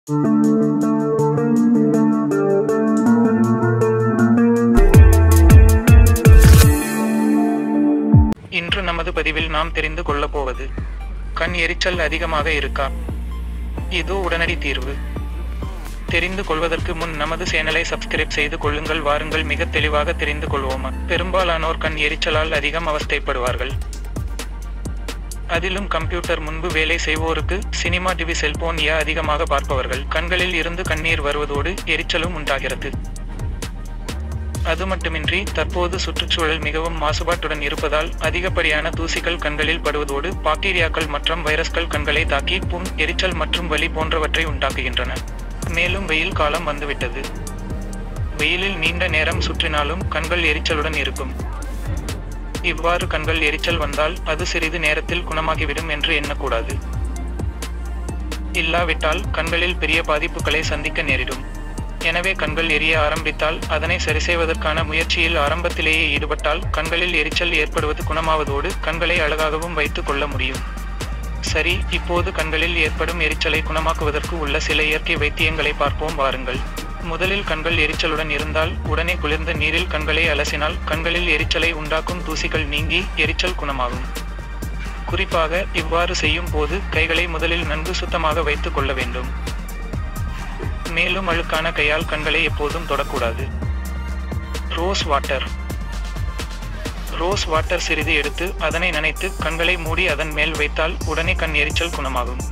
இன்று நமது பதிவில் நாம் தெரிந்து கொள்ளப் போவது கண் எரிச்சல் அதிகமாக இருக்கா இது உடனடி தீர்வு தெரிந்து கொள்வதற்கு முன் நமது சேனலை சப்ஸ்கிரைப் செய்து கொள்ளுங்கள் வாருங்கள் மிக தெளிவாக தெரிந்து கொள்வோம் பெரும்பாலானோர் கண் எரிச்சலால் அதிகம் அவஸ்தைப்படுவார்கள் அதிலும் கம்ப்யூட்டர் முன்பு வேலை செய்வோருக்கு சினிமா டிவி செல்போன் யா அதிகமாக பார்ப்பவர்கள் கண்களில் இருந்து கண்ணீர் வருவதோடு எரிச்சலும் உண்டாகிறது அது மட்டுமின்றி தற்போது சுற்றுச்சூழல் மிகவும் மாசுபாட்டுடன் இருப்பதால் அதிகப்படியான தூசிகள் கண்களில் படுவதோடு பாக்டீரியாக்கள் மற்றும் வைரஸ்கள் கண்களை தாக்கி புண் எரிச்சல் மற்றும் வலி போன்றவற்றை உண்டாக்குகின்றன மேலும் வெயில் காலம் வந்துவிட்டது வெயிலில் நீண்ட நேரம் சுற்றினாலும் கண்கள் எரிச்சலுடன் இருக்கும் இவ்வாறு கண்கள் எரிச்சல் வந்தால் அது சிறிது நேரத்தில் குணமாகிவிடும் என்று எண்ணக்கூடாது இல்லாவிட்டால் கண்களில் பெரிய பாதிப்புகளை சந்திக்க நேரிடும் எனவே கண்கள் எரிய ஆரம்பித்தால் அதனை சரிசெய்வதற்கான முயற்சியில் ஆரம்பத்திலேயே ஈடுபட்டால் கண்களில் எரிச்சல் ஏற்படுவது குணமாவதோடு கண்களை அழகாகவும் வைத்துக் கொள்ள முடியும் சரி இப்போது கண்களில் ஏற்படும் எரிச்சலை குணமாக்குவதற்கு உள்ள சில இயற்கை வைத்தியங்களை பார்ப்போம் வாருங்கள் முதலில் கண்கள் எரிச்சலுடன் இருந்தால் உடனே குளிர்ந்த நீரில் கண்களை அலசினால் கண்களில் எரிச்சலை உண்டாக்கும் தூசிகள் நீங்கி எரிச்சல் குணமாகும் குறிப்பாக இவ்வாறு செய்யும் போது கைகளை முதலில் நன்கு சுத்தமாக வைத்துக் கொள்ள வேண்டும் மேலும் அழுக்கான கையால் கண்களை எப்போதும் தொடக்கூடாது ரோஸ் வாட்டர் ரோஸ் வாட்டர் சிறிது எடுத்து அதனை நனைத்து கண்களை மூடி அதன் மேல் வைத்தால் உடனே கண் எரிச்சல் குணமாகும்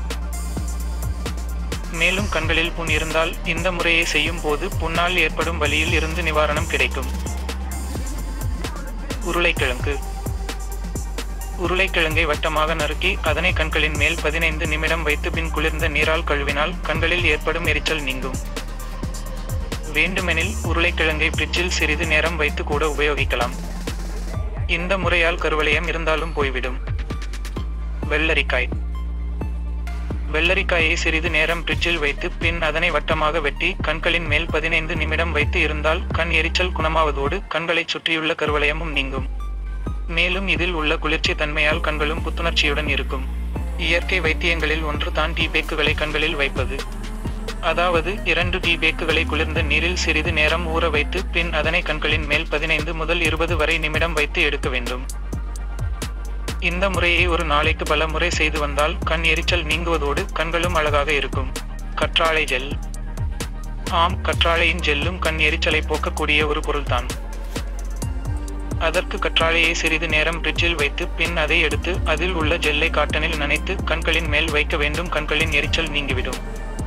மேலும் கண்களில் புண் இருந்தால் இந்த முறையை செய்யும் போது புண்ணால் ஏற்படும் வலியில் இருந்து நிவாரணம் கிடைக்கும் உருளைக்கிழங்கு உருளைக்கிழங்கை வட்டமாக நறுக்கி அதனை கண்களின் மேல் பதினைந்து நிமிடம் வைத்து பின் குளிர்ந்த நீரால் கழுவினால் கண்களில் ஏற்படும் எரிச்சல் நீங்கும் வேண்டுமெனில் உருளைக்கிழங்கை ஃப்ரிட்ஜில் சிறிது நேரம் வைத்து கூட உபயோகிக்கலாம் இந்த முறையால் கருவளையம் இருந்தாலும் போய்விடும் வெள்ளரிக்காய் வெள்ளரிக்காயை சிறிது நேரம் ஃப்ரிட்ஜில் வைத்து பின் அதனை வட்டமாக வெட்டி கண்களின் மேல் பதினைந்து நிமிடம் வைத்து இருந்தால் கண் எரிச்சல் குணமாவதோடு கண்களைச் சுற்றியுள்ள கருவளையமும் நீங்கும் மேலும் இதில் உள்ள குளிர்ச்சி தன்மையால் கண்களும் புத்துணர்ச்சியுடன் இருக்கும் இயற்கை வைத்தியங்களில் ஒன்று தான் டீ பேக்குகளை கண்களில் வைப்பது அதாவது இரண்டு டீ பேக்குகளை குளிர்ந்த நீரில் சிறிது நேரம் ஊற வைத்து பின் அதனை கண்களின் மேல் பதினைந்து முதல் இருபது வரை நிமிடம் வைத்து எடுக்க வேண்டும் இந்த முறையை ஒரு நாளைக்கு பல முறை செய்து வந்தால் கண் எரிச்சல் நீங்குவதோடு கண்களும் அழகாக இருக்கும் கற்றாழை ஜெல் ஆம் கற்றாழையின் ஜெல்லும் கண் எரிச்சலை போக்கக்கூடிய ஒரு பொருள்தான் அதற்கு கற்றாழையை சிறிது நேரம் ஃப்ரிட்ஜில் வைத்து பின் அதை எடுத்து அதில் உள்ள ஜெல்லை காட்டனில் நனைத்து கண்களின் மேல் வைக்க வேண்டும் கண்களின் எரிச்சல் நீங்கிவிடும்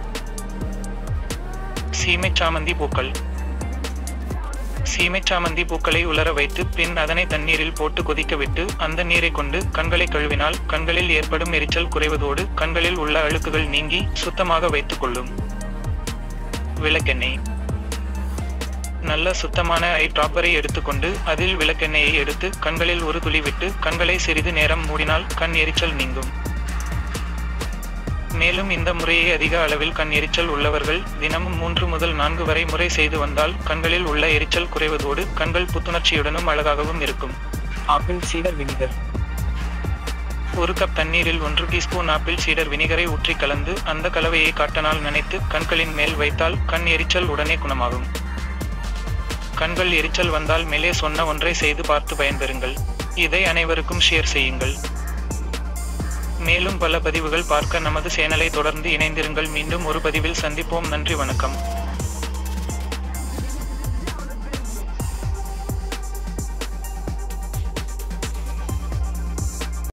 சீமை சாமந்தி பூக்கள் சீமை சாமந்தி பூக்களை உலர வைத்து பின் அதனை தண்ணீரில் போட்டு கொதிக்க விட்டு அந்த நீரை கொண்டு கண்களை கழுவினால் கண்களில் ஏற்படும் எரிச்சல் குறைவதோடு கண்களில் உள்ள அழுக்குகள் நீங்கி சுத்தமாக வைத்துக் கொள்ளும் விளக்கெண்ணெய் நல்ல சுத்தமான ஐ டிராப்பரை எடுத்துக்கொண்டு அதில் விளக்கெண்ணெயை எடுத்து கண்களில் ஒரு துளி விட்டு கண்களை சிறிது நேரம் மூடினால் கண் எரிச்சல் நீங்கும் மேலும் இந்த முறையை அதிக அளவில் கண் எரிச்சல் உள்ளவர்கள் தினமும் மூன்று முதல் நான்கு வரை முறை செய்து வந்தால் கண்களில் உள்ள எரிச்சல் குறைவதோடு கண்கள் புத்துணர்ச்சியுடனும் அழகாகவும் இருக்கும் ஆப்பிள் சீடர் வினிகர் ஒரு கப் தண்ணீரில் ஒன்று டீஸ்பூன் ஆப்பிள் சீடர் வினிகரை ஊற்றி கலந்து அந்த கலவையை காட்டனால் நனைத்து கண்களின் மேல் வைத்தால் கண் எரிச்சல் உடனே குணமாகும் கண்கள் எரிச்சல் வந்தால் மேலே சொன்ன ஒன்றை செய்து பார்த்து பயன்பெறுங்கள் இதை அனைவருக்கும் ஷேர் செய்யுங்கள் மேலும் பல பதிவுகள் பார்க்க நமது சேனலை தொடர்ந்து இணைந்திருங்கள் மீண்டும் ஒரு பதிவில் சந்திப்போம் நன்றி வணக்கம்